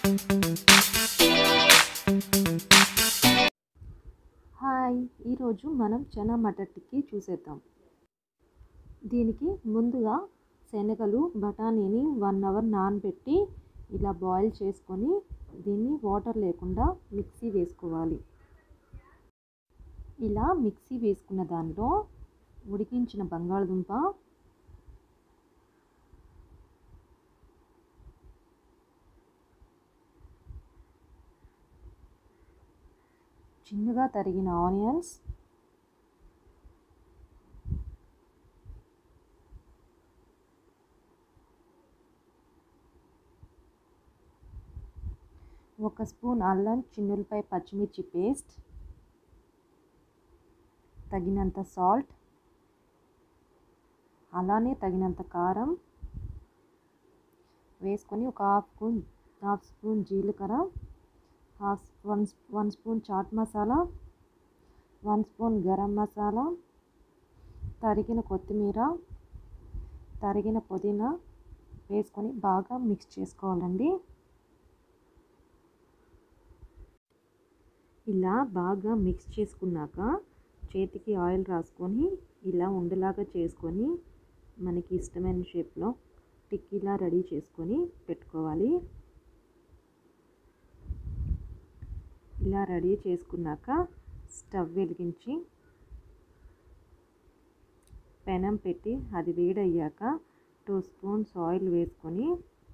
hi ఈరోజు మనం చనా మటర్ టిక్కీ చూసేద్దాం దీనికి ముందుగా శనగలు బఠానీని వన్ అవర్ నానబెట్టి ఇలా బాయిల్ చేసుకొని దీన్ని వాటర్ లేకుండా మిక్సీ వేసుకోవాలి ఇలా మిక్సీ వేసుకున్న దానిలో ఉడికించిన బంగాళదుంప చిన్నగా తరిగిన ఆనియన్స్ ఒక స్పూన్ అల్లం చిన్నులపై పచ్చిమిర్చి పేస్ట్ తగినంత సాల్ట్ అలానే తగినంత కారం వేసుకొని ఒక హాఫ్ స్పూన్ హాఫ్ స్పూన్ జీలకర్ర half one one spoon chaat masala one spoon garam masala తరిగిన కొత్తిమీర తరిగిన పుదీనా వేసుకొని బాగా మిక్స్ చేసుకోవాలండి ఇలా బాగా మిక్స్ చేసుకున్నాక చేతికి ఆయిల్ రాసుకొని ఇలా ఉండలాగా చేసుకొని మనకి ఇష్టమైన షేప్లో టిక్కీలా రెడీ చేసుకొని పెట్టుకోవాలి ఇలా రెడీ చేసుకున్నాక స్టవ్ వెలిగించి పెనం పెట్టి అది వేడయ్యాక టూ స్పూన్స్ ఆయిల్ వేసుకొని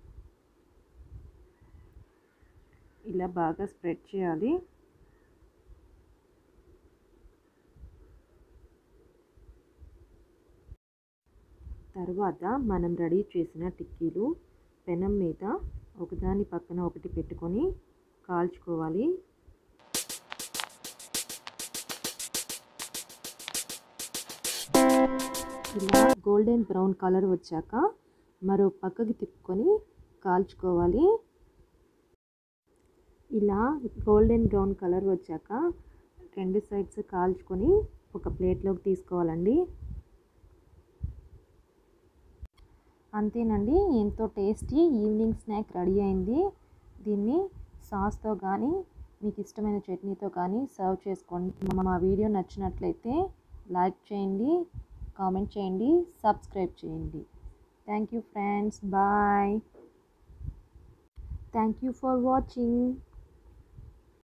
ఇలా బాగా స్ప్రెడ్ చేయాలి తర్వాత మనం రెడీ చేసిన టిక్కీలు పెనం మీద ఒకదాని పక్కన ఒకటి పెట్టుకొని కాల్చుకోవాలి ఇలా గోల్డెన్ బ్రౌన్ కలర్ వచ్చాక మరో పక్కకి తిప్పుకొని కాల్చుకోవాలి ఇలా గోల్డెన్ బ్రౌన్ కలర్ వచ్చాక రెండు సైడ్స్ కాల్చుకొని ఒక ప్లేట్లోకి తీసుకోవాలండి అంతేనండి ఎంతో టేస్టీ ఈవినింగ్ స్నాక్ రెడీ అయింది దీన్ని సాస్తో కానీ మీకు ఇష్టమైన చట్నీతో కానీ సర్వ్ చేసుకోండి మా వీడియో నచ్చినట్లయితే లైక్ చేయండి కామెంట్ చేయండి సబ్స్క్రైబ్ చేయండి thank you friends bye thank you for watching